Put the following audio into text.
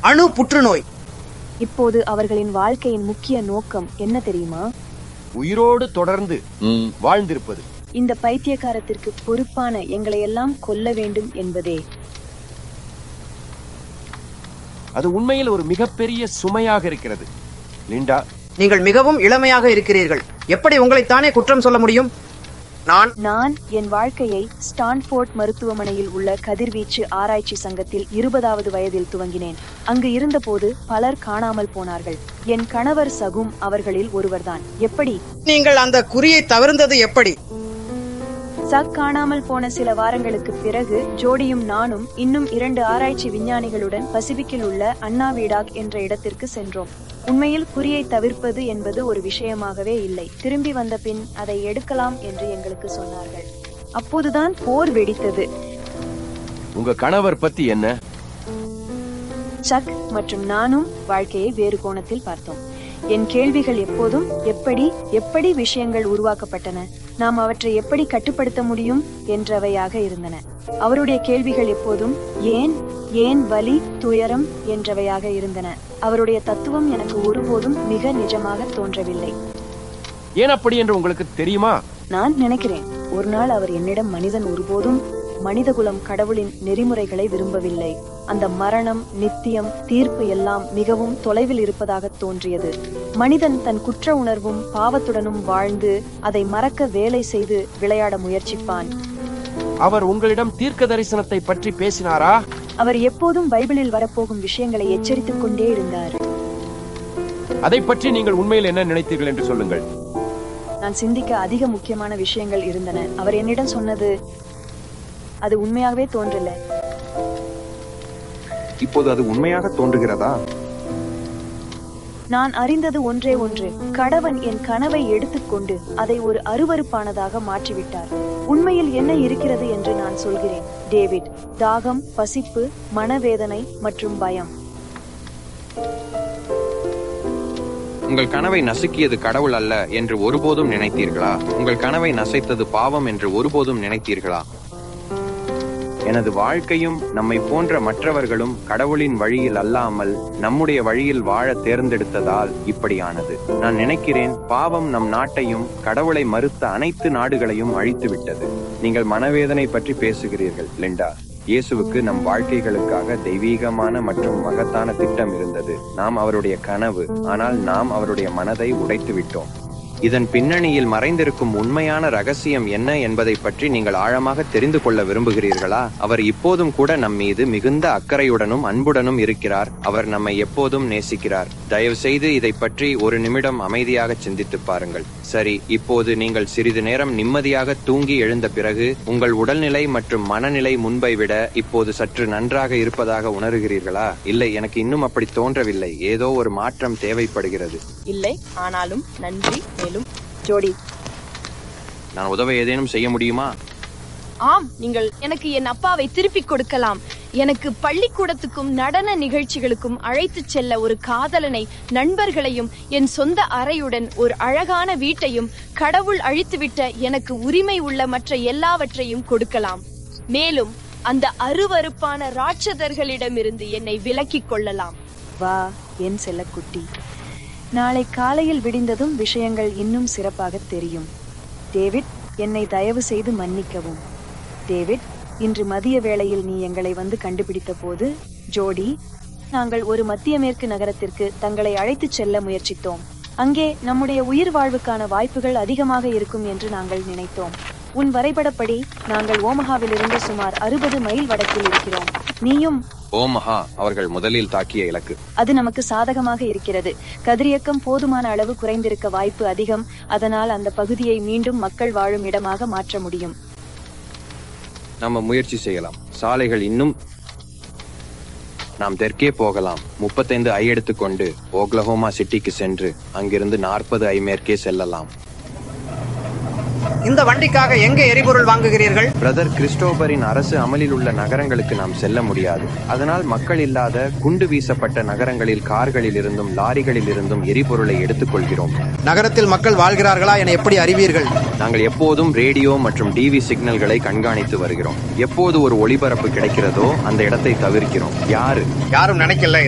அணு புற்றுநோய் இப்போது அவர்களின் வாழ்க்கையின் முக்கிய நோக்கம் என்ன தெரியுமா உயிரோடு தொடர்ந்து வாழ்ந்திருப்பது இந்த பைத்தியக்காரத்திற்கு பொறுப்பான எங்களை எல்லாம் கொல்ல வேண்டும் என்பதே அது உண்மையில் ஒரு மிகப்பெரிய சுமையாக இருக்கிறது லிண்டா நீங்கள் மிகவும் இளமையாக இருக்கிறீர்கள் எப்படி உங்களைத்தானே குற்றம் சொல்ல முடியும் நான் நான் என் வாழ்க்கையை ஸ்டான்ஃபோர்ட் மருத்துவமனையில் உள்ள கதிர்வீச்சு ஆராய்ச்சி சங்கத்தில் இருபதாவது வயதில் துவங்கினேன் அங்கு இருந்தபோது பலர் காணாமல் போனார்கள் என் கணவர் சகும் அவர்களில் ஒருவர்தான் எப்படி நீங்கள் அந்த குறியை தவிர்ந்தது எப்படி சக் காணாமல் போன சில வாரங்களுக்கு பிறகு ஜோடியும் நானும் இன்னும் இரண்டு ஆராய்ச்சி விஞ்ஞானிகளுடன் பசிபிக்கில் உள்ள அண்ணா வீடாக் என்ற இடத்திற்கு சென்றோம் உண்மையில் குறியை தவிர்ப்பது என்பது ஒரு விஷயமாகவே இல்லை திரும்பி வந்த பின் அதை எடுக்கலாம் என்று எங்களுக்கு சொன்னார்கள் அப்போதுதான் போர் வெடித்தது உங்க கணவர் பத்தி என்ன சக் மற்றும் நானும் வாழ்க்கையை வேறு கோணத்தில் பார்த்தோம் என் கேள்விகள் எப்போதும் எப்படி எப்படி விஷயங்கள் உருவாக்கப்பட்டன நாம் அவற்றை எப்படி கட்டுப்படுத்த முடியும் என்றவையாக இருந்தன அவருடைய கேள்விகள் எப்போதும் ஏன் ஏன் வலி துயரம் என்றவையாக இருந்தன அவருடைய தத்துவம் எனக்கு ஒருபோதும் மிக நிஜமாக தோன்றவில்லை ஏன் அப்படி என்று உங்களுக்கு தெரியுமா நான் நினைக்கிறேன் ஒரு நாள் அவர் என்னிடம் மனிதன் ஒருபோதும் மனிதகுலம் கடவுளின் நெறிமுறைகளை விரும்பவில்லை அந்த மரணம் நித்தியம் தீர்ப்பு எல்லாம் மிகவும் தொலைவில் இருப்பதாக தோன்றியது மனிதன் தன் குற்ற உணர்வும் பாவத்துடனும் வாழ்ந்து அதை மறக்க வேலை செய்து விளையாட முயற்சிப்பான் அவர் உங்களிடம் தீர்க்க தரிசனத்தை பற்றி பேசினாரா அவர் எப்போதும் பைபிளில் வரப்போகும் விஷயங்களை எச்சரித்துக் கொண்டே இருந்தார் அதை பற்றி நீங்கள் உண்மையில் என்ன நினைத்தீர்கள் என்று சொல்லுங்கள் நான் சிந்திக்க அதிக முக்கியமான விஷயங்கள் இருந்தன அவர் என்னிடம் சொன்னது அது உண்மையாகவே தோன்றல இப்போது அது உண்மையாக தோன்றுகிறதா நான் அறிந்தது ஒன்றே ஒன்று கடவன் என் கனவை எடுத்துக்கொண்டு அதை ஒரு அருவருப்பானதாக மாற்றிவிட்டார் உண்மையில் என்ன இருக்கிறது என்று நான் சொல்கிறேன் டேவிட் தாகம் பசிப்பு மனவேதனை மற்றும் பயம் உங்கள் கனவை நசுக்கியது கடவுள் அல்ல என்று ஒருபோதும் நினைத்தீர்களா உங்கள் கனவை நசைத்தது பாவம் என்று ஒருபோதும் நினைத்தீர்களா எனது வாழ்க்கையும் நம்மை போன்ற மற்றவர்களும் கடவுளின் வழியில் அல்லாமல் நம்முடைய வழியில் வாழ தேர்ந்தெடுத்ததால் இப்படியானது நான் நினைக்கிறேன் பாவம் நம் நாட்டையும் கடவுளை மறுத்த அனைத்து நாடுகளையும் அழித்து விட்டது நீங்கள் மனவேதனை பற்றி பேசுகிறீர்கள் லிண்டா இயேசுவுக்கு நம் வாழ்க்கைகளுக்காக தெய்வீகமான மற்றும் மகத்தான திட்டம் இருந்தது நாம் அவருடைய கனவு ஆனால் நாம் அவருடைய மனதை உடைத்து விட்டோம் இதன் பின்னணியில் மறைந்திருக்கும் உண்மையான ரகசியம் என்ன என்பதை பற்றி நீங்கள் ஆழமாக தெரிந்து கொள்ள விரும்புகிறீர்களா அவர் இப்போதும் கூட நம் மீது மிகுந்த அக்கறையுடனும் அன்புடனும் இருக்கிறார் அவர் நம்மை எப்போதும் நேசிக்கிறார் தயவு செய்து இதை பற்றி ஒரு நிமிடம் அமைதியாக சிந்தித்து பாருங்கள் சரி இப்போது நீங்கள் சிறிது நேரம் நிம்மதியாக தூங்கி எழுந்த பிறகு உங்கள் உடல்நிலை மற்றும் மனநிலை முன்பை விட இப்போது சற்று நன்றாக இருப்பதாக உணர்கிறீர்களா இல்லை எனக்கு இன்னும் அப்படி தோன்றவில்லை ஏதோ ஒரு மாற்றம் தேவைப்படுகிறது இல்லை ஆனாலும் நன்றி மேலும் ஜோடி நான் உதவ ஏதேனும் செய்ய முடியுமா ஆம் நீங்கள் எனக்கு என் அப்பாவை திருப்பிக் கொடுக்கலாம் எனக்கு பள்ளிக்கூடத்துக்கும் நடன நிகழ்ச்சிகளுக்கும் அழைத்துச் செல்ல ஒரு காதலனை நண்பர்களையும் என் சொந்த அறையுடன் ஒரு அழகான வீட்டையும் கடவுள் அழித்துவிட்ட எனக்கு உரிமை உள்ள மற்ற எல்லாவற்றையும் கொடுக்கலாம் மேலும் அந்த அருவருப்பான ராட்சதர்களிடமிருந்து என்னை விலக்கிக் கொள்ளலாம் வா என் செல்லக்குட்டி நாளை காலையில் விடிந்ததும் விஷயங்கள் இன்னும் சிறப்பாக தெரியும் டேவிட் என்னை தயவு செய்து மன்னிக்கவும் டேவிட் இன்று மதிய வேளையில் நீ எங்களை வந்து கண்டுபிடித்த போது ஜோடி நாங்கள் ஒரு மத்திய மேற்கு நகரத்திற்கு தங்களை அழைத்துச் செல்ல முயற்சித்தோம் அங்கே நம்முடைய உயிர் வாழ்வுக்கான வாய்ப்புகள் அதிகமாக இருக்கும் என்று நாங்கள் நினைத்தோம் உன் வரைபடப்படி நாங்கள் ஓமஹாவிலிருந்து சுமார் அறுபது மைல் வடக்கில் இருக்கிறோம் நீயும் ஓமஹா அவர்கள் முதலில் தாக்கிய இலக்கு அது நமக்கு சாதகமாக இருக்கிறது கதிரியக்கம் போதுமான அளவு குறைந்திருக்க வாய்ப்பு அதிகம் அதனால் அந்த பகுதியை மீண்டும் மக்கள் வாழும் இடமாக மாற்ற முடியும் நாம முயற்சி செய்யலாம் சாலைகள் இன்னும் நாம் தெற்கே போகலாம் முப்பத்தைந்து ஐ எடுத்துக்கொண்டு ஓக்லஹோமா சிட்டிக்கு சென்று அங்கிருந்து நாற்பது ஐ மேற்கே செல்லலாம் இந்த வண்டிக்காக எங்கே எரிபொருள் வாங்குகிறீர்கள் பிரதர் கிறிஸ்டோபரின் அரசு அமலில் உள்ள நகரங்களுக்கு நாம் செல்ல முடியாது அதனால் மக்கள் இல்லாத குண்டு வீசப்பட்ட நகரங்களில் கார்களில் இருந்தும் லாரிகளில் இருந்தும் எரிபொருளை எடுத்துக்கொள்கிறோம் நகரத்தில் மக்கள் வாழ்கிறார்களா என எப்படி அறிவீர்கள் நாங்கள் எப்போதும் ரேடியோ மற்றும் டிவி சிக்னல்களை கண்காணித்து வருகிறோம் எப்போது ஒரு ஒளிபரப்பு கிடைக்கிறதோ அந்த இடத்தை தவிர்க்கிறோம் யாரு யாரும் நினைக்கல